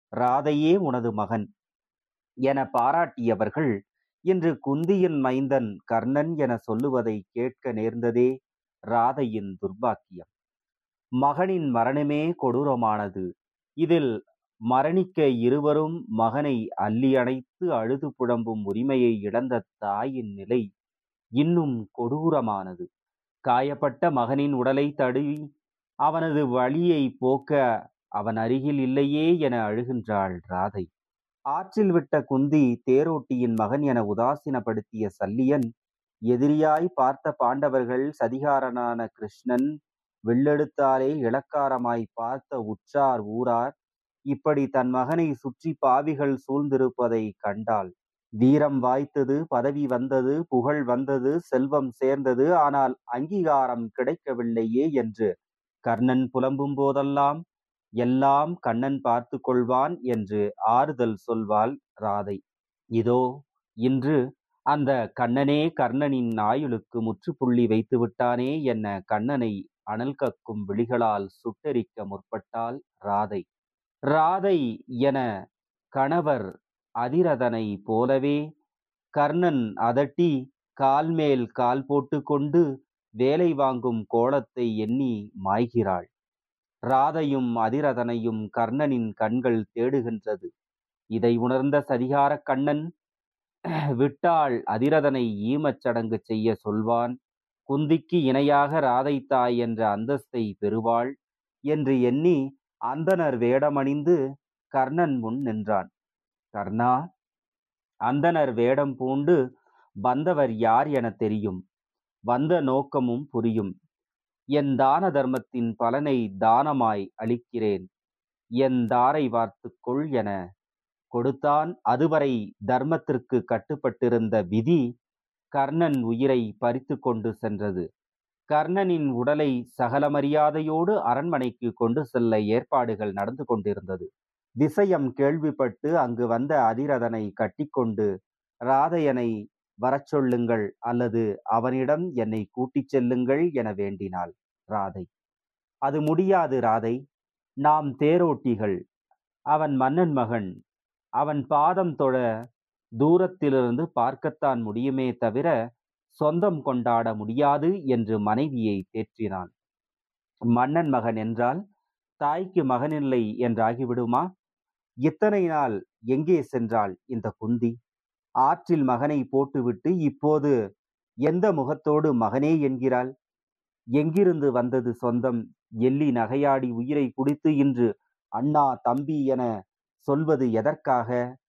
ராதையே உனது மகன் என பாராட்டியவர்கள் இன்று குந்தியின் மைந்தன் கர்ணன் என சொல்லுவதை கேட்க நேர்ந்ததே ராதையின் துர்பாக்கியம் மகனின் மரணமே கொடூரமானது இதில் மரணிக்க இருவரும் மகனை அள்ளி அணைத்து அழுது புடம்பும் உரிமையை இழந்த தாயின் நிலை இன்னும் கொடூரமானது காயப்பட்ட மகனின் உடலை தழுவி அவனது வழியை போக்க அவன் அருகில் இல்லையே என அழுகின்றாள் ராதை ஆற்றில் விட்ட குந்தி தேரோட்டியின் மகன் என உதாசீனப்படுத்திய சல்லியன் எதிரியாய் பார்த்த பாண்டவர்கள் சதிகாரனான கிருஷ்ணன் வெள்ளெடுத்தாலே இளக்காரமாய் பார்த்த உற்றார் ஊரார் இப்படி தன் மகனை சுற்றி பாவிகள் சூழ்ந்திருப்பதை கண்டாள் வீரம் வாய்த்தது பதவி வந்தது புகழ் வந்தது செல்வம் சேர்ந்தது ஆனால் அங்கீகாரம் கிடைக்கவில்லையே என்று கர்ணன் புலம்பும் போதெல்லாம் எல்லாம் கண்ணன் பார்த்து கொள்வான் என்று ஆறுதல் சொல்வாள் ராதை இதோ இன்று அந்த கண்ணனே கர்ணனின் ஆயுளுக்கு முற்றுப்புள்ளி வைத்து விட்டானே என்ன கண்ணனை அனல் கக்கும் விழிகளால் சுட்டெரிக்க முற்பட்டாள் ராதை ராதை என கணவர் அதிரதனை போலவே கர்ணன் அதட்டி கால் மேல் கால் போட்டுக்கொண்டு வேலை வாங்கும் கோலத்தை எண்ணி மாய்கிறாள் ராதையும் அதிரதனையும் கர்ணனின் கண்கள் தேடுகின்றது இதை உணர்ந்த சதிகார கண்ணன் விட்டாள் அதிரதனை ஈமச் சடங்கு செய்ய சொல்வான் குந்திக்கு இணையாக ராதை தாய் என்ற அந்தஸ்தை பெறுவாள் என்று எண்ணி அந்தனர் வேடமணிந்து கர்ணன் முன் நின்றான் கர்ணா அந்தனர் வேடம் பூண்டு வந்தவர் யார் என தெரியும் வந்த நோக்கமும் புரியும் என் தான தர்மத்தின் பலனை தானமாய் அளிக்கிறேன் என் தாரை வார்த்துக்கொள் என கொடுத்தான் அதுவரை தர்மத்திற்கு கட்டுப்பட்டிருந்த விதி கர்ணன் உயிரை பறித்து கொண்டு சென்றது கர்ணனின் உடலை சகல மரியாதையோடு அரண்மனைக்கு கொண்டு செல்ல ஏற்பாடுகள் நடந்து கொண்டிருந்தது திசையம் கேள்விப்பட்டு அங்கு வந்த அதிரதனை கட்டிக்கொண்டு ராதையனை வரச் சொல்லுங்கள் அல்லது அவனிடம் என்னை கூட்டிச் செல்லுங்கள் என வேண்டினாள் ராதை அது முடியாது ராதை நாம் தேரோட்டிகள் அவன் மன்னன் மகன் அவன் பாதம் தொழ தூரத்திலிருந்து பார்க்கத்தான் முடியுமே தவிர சொந்தம் கொண்டாட முடியாது என்று மனைவியை தேற்றினான் மன்னன் மகன் என்றால் தாய்க்கு மகனில்லை என்றாகிவிடுமா இத்தனை நாள் எங்கே சென்றாள் இந்த குந்தி ஆற்றில் மகனை போட்டுவிட்டு இப்போது எந்த முகத்தோடு மகனே என்கிறாள் எங்கிருந்து வந்தது சொந்தம் எள்ளி நகையாடி உயிரை குடித்து இன்று அண்ணா தம்பி என சொல்வது எதற்காக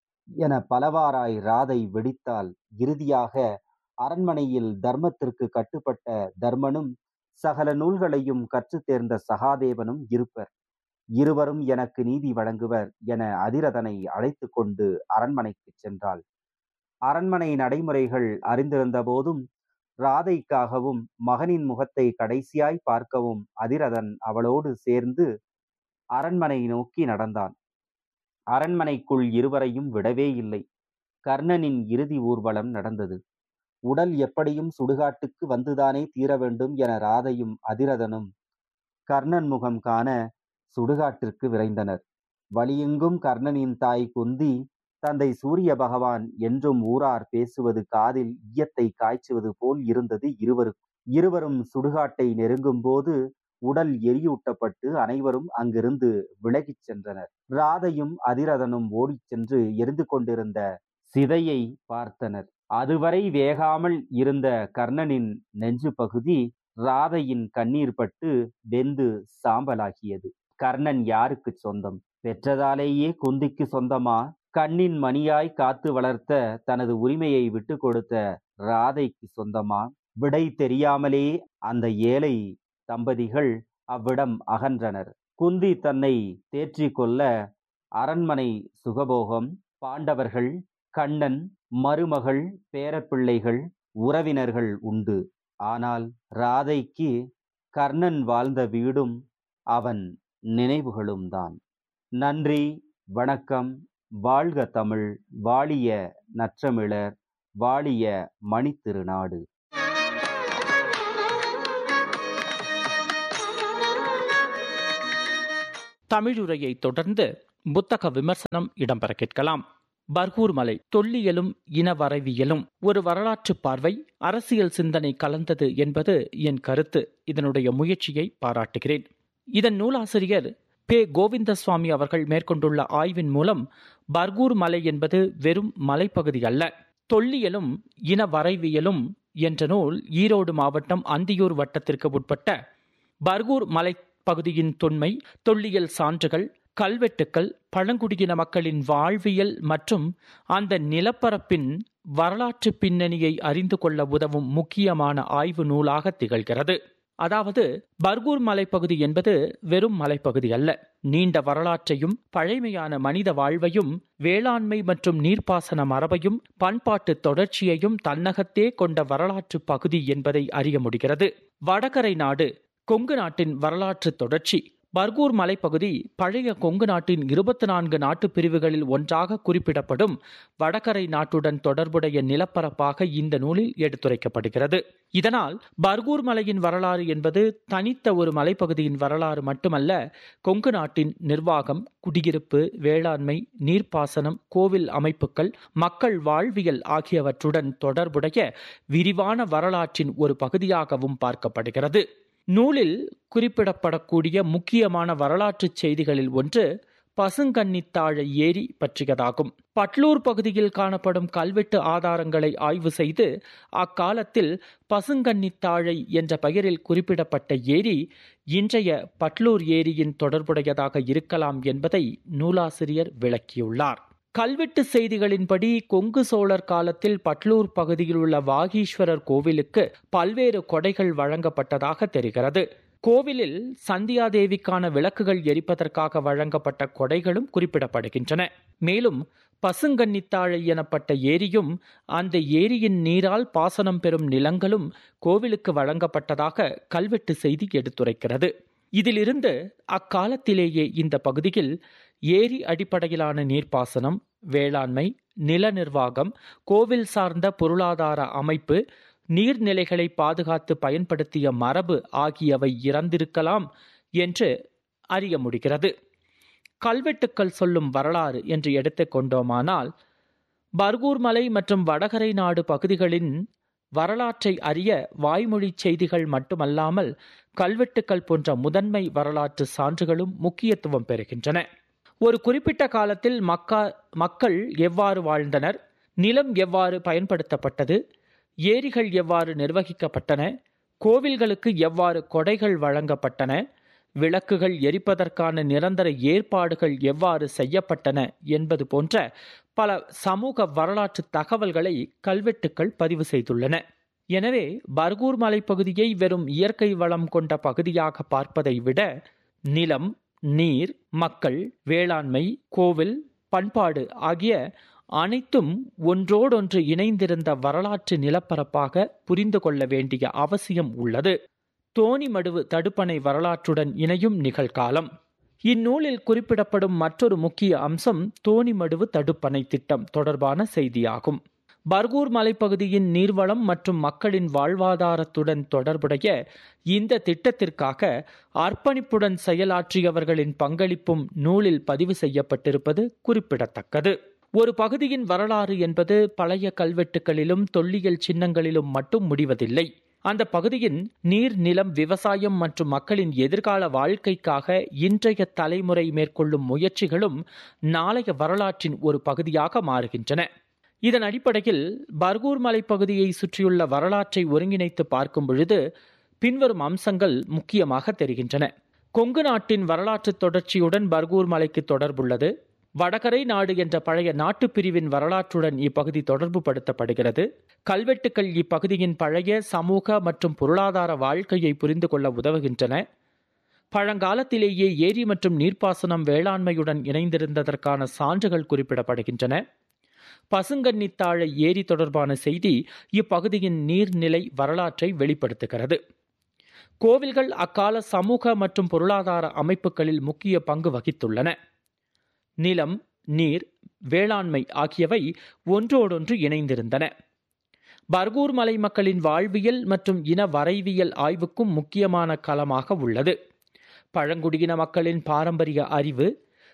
என பலவாராய் ராதை வெடித்தால் இறுதியாக அரண்மனையில் தர்மத்திற்கு கட்டுப்பட்ட தர்மனும் சகல நூல்களையும் கற்றுத் தேர்ந்த சகாதேவனும் இருப்பர் இருவரும் எனக்கு நீதி வழங்குவர் என அதிரதனை அழைத்து கொண்டு அரண்மனைக்கு சென்றாள் அரண்மனை நடைமுறைகள் அறிந்திருந்த போதும் ராதைக்காகவும் மகனின் முகத்தை கடைசியாய் பார்க்கவும் அதிரதன் அவளோடு சேர்ந்து அரண்மனை நோக்கி நடந்தான் அரண்மனைக்குள் இருவரையும் விடவே இல்லை கர்ணனின் இறுதி ஊர்வலம் நடந்தது உடல் எப்படியும் சுடுகாட்டுக்கு வந்துதானே தீர வேண்டும் என ராதையும் அதிரதனும் கர்ணன் முகம் காண சுடுகாட்டிற்கு விரைந்தனர் வழியெங்கும் கர்ணனின் தாய் குந்தி தந்தை சூரிய பகவான் என்றும் ஊரார் பேசுவது காதில் ஈயத்தை காய்ச்சுவது போல் இருந்தது இருவருக்கும் இருவரும் சுடுகாட்டை நெருங்கும் போது உடல் எரியூட்டப்பட்டு அனைவரும் அங்கிருந்து விலகிச் சென்றனர் ராதையும் அதிரதனும் ஓடிச் சென்று எரிந்து கொண்டிருந்த சிதையை பார்த்தனர் அதுவரை வேகாமல் இருந்த கர்ணனின் நெஞ்சு பகுதி ராதையின் கண்ணீர் பட்டு வெந்து சாம்பலாகியது கர்ணன் யாருக்கு சொந்தம் பெற்றதாலேயே குந்திக்கு சொந்தமா கண்ணின் மணியாய் காத்து வளர்த்த தனது உரிமையை விட்டு கொடுத்த ராதைக்கு சொந்தமா விடை தெரியாமலே அந்த ஏழை தம்பதிகள் அவ்விடம் அகன்றனர் குந்தி தன்னை தேற்றிக் கொள்ள அரண்மனை சுகபோகம் பாண்டவர்கள் கண்ணன் மருமகள் பேரப்பிள்ளைகள் உறவினர்கள் உண்டு ஆனால் ராதைக்கு கர்ணன் வாழ்ந்த வீடும் அவன் நினைவுகளும் தான் நன்றி வணக்கம் வாழ்க தமிழ் வாழிய நற்றமிழர் வாழிய மணித்திருநாடு தமிழுரையை தொடர்ந்து புத்தக விமர்சனம் இடம்பெற கேட்கலாம் பர்கூர் மலை தொல்லியலும் இனவரவியலும் ஒரு வரலாற்று பார்வை அரசியல் சிந்தனை கலந்தது என்பது என் கருத்து இதனுடைய முயற்சியை பாராட்டுகிறேன் இதன் நூலாசிரியர் பே கோவிந்தசுவாமி அவர்கள் மேற்கொண்டுள்ள ஆய்வின் மூலம் பர்கூர் மலை என்பது வெறும் மலைப்பகுதி அல்ல தொல்லியலும் இனவரைவியலும் என்ற நூல் ஈரோடு மாவட்டம் அந்தியூர் வட்டத்திற்கு உட்பட்ட பர்கூர் மலைப்பகுதியின் தொன்மை தொல்லியல் சான்றுகள் கல்வெட்டுக்கள் பழங்குடியின மக்களின் வாழ்வியல் மற்றும் அந்த நிலப்பரப்பின் வரலாற்று பின்னணியை அறிந்து கொள்ள உதவும் முக்கியமான ஆய்வு நூலாக திகழ்கிறது அதாவது பர்கூர் மலைப்பகுதி என்பது வெறும் மலைப்பகுதி அல்ல நீண்ட வரலாற்றையும் பழைமையான மனித வாழ்வையும் வேளாண்மை மற்றும் நீர்ப்பாசன மரபையும் பண்பாட்டு தொடர்ச்சியையும் தன்னகத்தே கொண்ட வரலாற்று பகுதி என்பதை அறிய முடிகிறது வடகரை நாடு கொங்கு நாட்டின் வரலாற்று தொடர்ச்சி பர்கூர் மலைப்பகுதி பழைய கொங்கு நாட்டின் இருபத்தி நான்கு நாட்டு பிரிவுகளில் ஒன்றாக குறிப்பிடப்படும் வடகரை நாட்டுடன் தொடர்புடைய நிலப்பரப்பாக இந்த நூலில் எடுத்துரைக்கப்படுகிறது இதனால் பர்கூர் மலையின் வரலாறு என்பது தனித்த ஒரு மலைப்பகுதியின் வரலாறு மட்டுமல்ல கொங்கு நாட்டின் நிர்வாகம் குடியிருப்பு வேளாண்மை நீர்ப்பாசனம் கோவில் அமைப்புகள் மக்கள் வாழ்வியல் ஆகியவற்றுடன் தொடர்புடைய விரிவான வரலாற்றின் ஒரு பகுதியாகவும் பார்க்கப்படுகிறது நூலில் குறிப்பிடப்படக்கூடிய முக்கியமான வரலாற்று செய்திகளில் ஒன்று பசுங்கன்னித்தாழை ஏரி பற்றியதாகும் பட்லூர் பகுதியில் காணப்படும் கல்வெட்டு ஆதாரங்களை ஆய்வு செய்து அக்காலத்தில் பசுங்கன்னித்தாழை என்ற பெயரில் குறிப்பிடப்பட்ட ஏரி இன்றைய பட்லூர் ஏரியின் தொடர்புடையதாக இருக்கலாம் என்பதை நூலாசிரியர் விளக்கியுள்ளார் கல்வெட்டு செய்திகளின்படி கொங்கு சோழர் காலத்தில் பட்லூர் பகுதியில் உள்ள வாகீஸ்வரர் கோவிலுக்கு பல்வேறு கொடைகள் வழங்கப்பட்டதாக தெரிகிறது கோவிலில் சந்தியாதேவிக்கான விளக்குகள் எரிப்பதற்காக வழங்கப்பட்ட கொடைகளும் குறிப்பிடப்படுகின்றன மேலும் பசுங்கன்னித்தாழை எனப்பட்ட ஏரியும் அந்த ஏரியின் நீரால் பாசனம் பெறும் நிலங்களும் கோவிலுக்கு வழங்கப்பட்டதாக கல்வெட்டு செய்தி எடுத்துரைக்கிறது இதிலிருந்து அக்காலத்திலேயே இந்த பகுதியில் ஏரி அடிப்படையிலான நீர்ப்பாசனம் வேளாண்மை நில நிர்வாகம் கோவில் சார்ந்த பொருளாதார அமைப்பு நீர்நிலைகளை பாதுகாத்து பயன்படுத்திய மரபு ஆகியவை இறந்திருக்கலாம் என்று அறிய முடிகிறது கல்வெட்டுக்கள் சொல்லும் வரலாறு என்று எடுத்துக்கொண்டோமானால் பர்கூர் மலை மற்றும் வடகரை நாடு பகுதிகளின் வரலாற்றை அறிய வாய்மொழி செய்திகள் மட்டுமல்லாமல் கல்வெட்டுக்கள் போன்ற முதன்மை வரலாற்று சான்றுகளும் முக்கியத்துவம் பெறுகின்றன ஒரு குறிப்பிட்ட காலத்தில் மக்கா மக்கள் எவ்வாறு வாழ்ந்தனர் நிலம் எவ்வாறு பயன்படுத்தப்பட்டது ஏரிகள் எவ்வாறு நிர்வகிக்கப்பட்டன கோவில்களுக்கு எவ்வாறு கொடைகள் வழங்கப்பட்டன விளக்குகள் எரிப்பதற்கான நிரந்தர ஏற்பாடுகள் எவ்வாறு செய்யப்பட்டன என்பது போன்ற பல சமூக வரலாற்று தகவல்களை கல்வெட்டுக்கள் பதிவு செய்துள்ளன எனவே பர்கூர் மலைப்பகுதியை வெறும் இயற்கை வளம் கொண்ட பகுதியாக பார்ப்பதை விட நிலம் நீர் மக்கள் வேளாண்மை கோவில் பண்பாடு ஆகிய அனைத்தும் ஒன்றோடொன்று இணைந்திருந்த வரலாற்று நிலப்பரப்பாக புரிந்து கொள்ள வேண்டிய அவசியம் உள்ளது தோணிமடுவு தடுப்பணை வரலாற்றுடன் இணையும் நிகழ்காலம் இந்நூலில் குறிப்பிடப்படும் மற்றொரு முக்கிய அம்சம் தோணிமடுவு தடுப்பணை திட்டம் தொடர்பான செய்தியாகும் பர்கூர் மலைப்பகுதியின் நீர்வளம் மற்றும் மக்களின் வாழ்வாதாரத்துடன் தொடர்புடைய இந்த திட்டத்திற்காக அர்ப்பணிப்புடன் செயலாற்றியவர்களின் பங்களிப்பும் நூலில் பதிவு செய்யப்பட்டிருப்பது குறிப்பிடத்தக்கது ஒரு பகுதியின் வரலாறு என்பது பழைய கல்வெட்டுகளிலும் தொல்லியல் சின்னங்களிலும் மட்டும் முடிவதில்லை அந்த பகுதியின் நீர் நிலம் விவசாயம் மற்றும் மக்களின் எதிர்கால வாழ்க்கைக்காக இன்றைய தலைமுறை மேற்கொள்ளும் முயற்சிகளும் நாளைய வரலாற்றின் ஒரு பகுதியாக மாறுகின்றன இதன் அடிப்படையில் பர்கூர் மலைப்பகுதியை சுற்றியுள்ள வரலாற்றை ஒருங்கிணைத்து பார்க்கும் பொழுது பின்வரும் அம்சங்கள் முக்கியமாக தெரிகின்றன கொங்கு நாட்டின் வரலாற்று தொடர்ச்சியுடன் பர்கூர் மலைக்கு தொடர்புள்ளது வடகரை நாடு என்ற பழைய நாட்டுப் பிரிவின் வரலாற்றுடன் இப்பகுதி தொடர்பு படுத்தப்படுகிறது கல்வெட்டுக்கள் இப்பகுதியின் பழைய சமூக மற்றும் பொருளாதார வாழ்க்கையை புரிந்து கொள்ள உதவுகின்றன பழங்காலத்திலேயே ஏரி மற்றும் நீர்ப்பாசனம் வேளாண்மையுடன் இணைந்திருந்ததற்கான சான்றுகள் குறிப்பிடப்படுகின்றன பசுங்கன்னித்தாழை ஏரி தொடர்பான செய்தி இப்பகுதியின் நீர்நிலை வரலாற்றை வெளிப்படுத்துகிறது கோவில்கள் அக்கால சமூக மற்றும் பொருளாதார அமைப்புகளில் முக்கிய பங்கு வகித்துள்ளன நிலம் நீர் வேளாண்மை ஆகியவை ஒன்றோடொன்று இணைந்திருந்தன பர்கூர் மலை மக்களின் வாழ்வியல் மற்றும் இன வரைவியல் ஆய்வுக்கும் முக்கியமான களமாக உள்ளது பழங்குடியின மக்களின் பாரம்பரிய அறிவு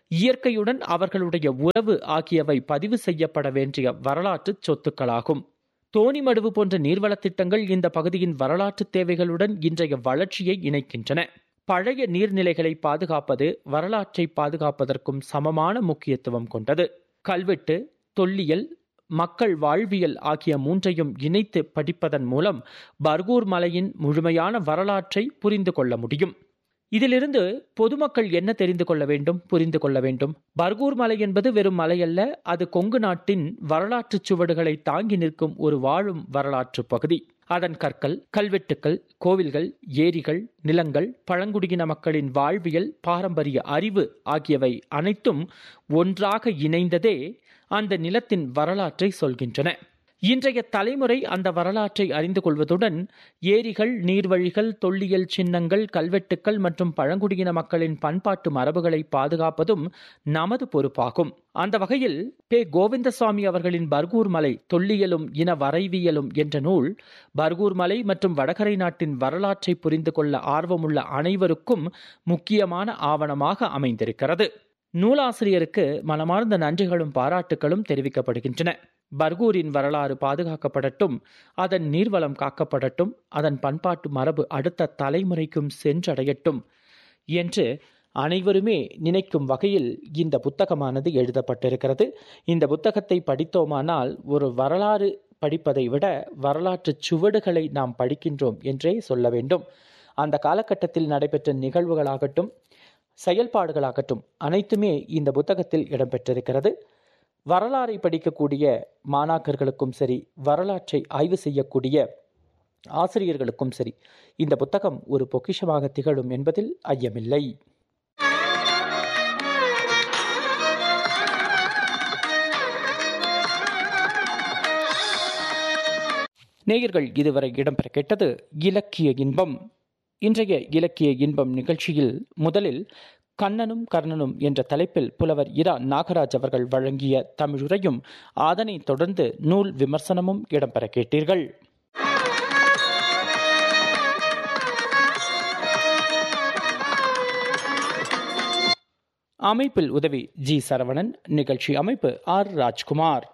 இயற்கையுடன் அவர்களுடைய உறவு ஆகியவை பதிவு செய்யப்பட வேண்டிய வரலாற்று சொத்துக்களாகும் தோணிமடுவு போன்ற நீர்வளத் திட்டங்கள் இந்த பகுதியின் வரலாற்று தேவைகளுடன் இன்றைய வளர்ச்சியை இணைக்கின்றன பழைய நீர்நிலைகளை பாதுகாப்பது வரலாற்றை பாதுகாப்பதற்கும் சமமான முக்கியத்துவம் கொண்டது கல்வெட்டு தொல்லியல் மக்கள் வாழ்வியல் ஆகிய மூன்றையும் இணைத்து படிப்பதன் மூலம் பர்கூர் மலையின் முழுமையான வரலாற்றை புரிந்து கொள்ள முடியும் இதிலிருந்து பொதுமக்கள் என்ன தெரிந்து கொள்ள வேண்டும் புரிந்து கொள்ள வேண்டும் பர்கூர் மலை என்பது வெறும் மலை அல்ல அது கொங்கு நாட்டின் வரலாற்று சுவடுகளை தாங்கி நிற்கும் ஒரு வாழும் வரலாற்று பகுதி அதன் கற்கள் கல்வெட்டுக்கள் கோவில்கள் ஏரிகள் நிலங்கள் பழங்குடியின மக்களின் வாழ்வியல் பாரம்பரிய அறிவு ஆகியவை அனைத்தும் ஒன்றாக இணைந்ததே அந்த நிலத்தின் வரலாற்றை சொல்கின்றன இன்றைய தலைமுறை அந்த வரலாற்றை அறிந்து கொள்வதுடன் ஏரிகள் நீர்வழிகள் தொல்லியல் சின்னங்கள் கல்வெட்டுக்கள் மற்றும் பழங்குடியின மக்களின் பண்பாட்டு மரபுகளை பாதுகாப்பதும் நமது பொறுப்பாகும் அந்த வகையில் பே கோவிந்தசாமி அவர்களின் பர்கூர் மலை தொல்லியலும் இன வரைவியலும் என்ற நூல் பர்கூர் மலை மற்றும் வடகரை நாட்டின் வரலாற்றை புரிந்து கொள்ள ஆர்வமுள்ள அனைவருக்கும் முக்கியமான ஆவணமாக அமைந்திருக்கிறது நூலாசிரியருக்கு மனமார்ந்த நன்றிகளும் பாராட்டுகளும் தெரிவிக்கப்படுகின்றன பர்கூரின் வரலாறு பாதுகாக்கப்படட்டும் அதன் நீர்வளம் காக்கப்படட்டும் அதன் பண்பாட்டு மரபு அடுத்த தலைமுறைக்கும் சென்றடையட்டும் என்று அனைவருமே நினைக்கும் வகையில் இந்த புத்தகமானது எழுதப்பட்டிருக்கிறது இந்த புத்தகத்தை படித்தோமானால் ஒரு வரலாறு படிப்பதை விட வரலாற்று சுவடுகளை நாம் படிக்கின்றோம் என்றே சொல்ல வேண்டும் அந்த காலகட்டத்தில் நடைபெற்ற நிகழ்வுகளாகட்டும் செயல்பாடுகளாகட்டும் அனைத்துமே இந்த புத்தகத்தில் இடம்பெற்றிருக்கிறது வரலாறை படிக்கக்கூடிய மாணாக்கர்களுக்கும் சரி வரலாற்றை ஆய்வு செய்யக்கூடிய ஆசிரியர்களுக்கும் சரி இந்த புத்தகம் ஒரு பொக்கிஷமாக திகழும் என்பதில் ஐயமில்லை நேயர்கள் இதுவரை இடம்பெற கேட்டது இலக்கிய இன்பம் இன்றைய இலக்கிய இன்பம் நிகழ்ச்சியில் முதலில் கண்ணனும் கர்ணனும் என்ற தலைப்பில் புலவர் இரா நாகராஜ் அவர்கள் வழங்கிய தமிழுரையும் அதனைத் தொடர்ந்து நூல் விமர்சனமும் இடம்பெற கேட்டீர்கள் அமைப்பில் உதவி ஜி சரவணன் நிகழ்ச்சி அமைப்பு ஆர் ராஜ்குமார்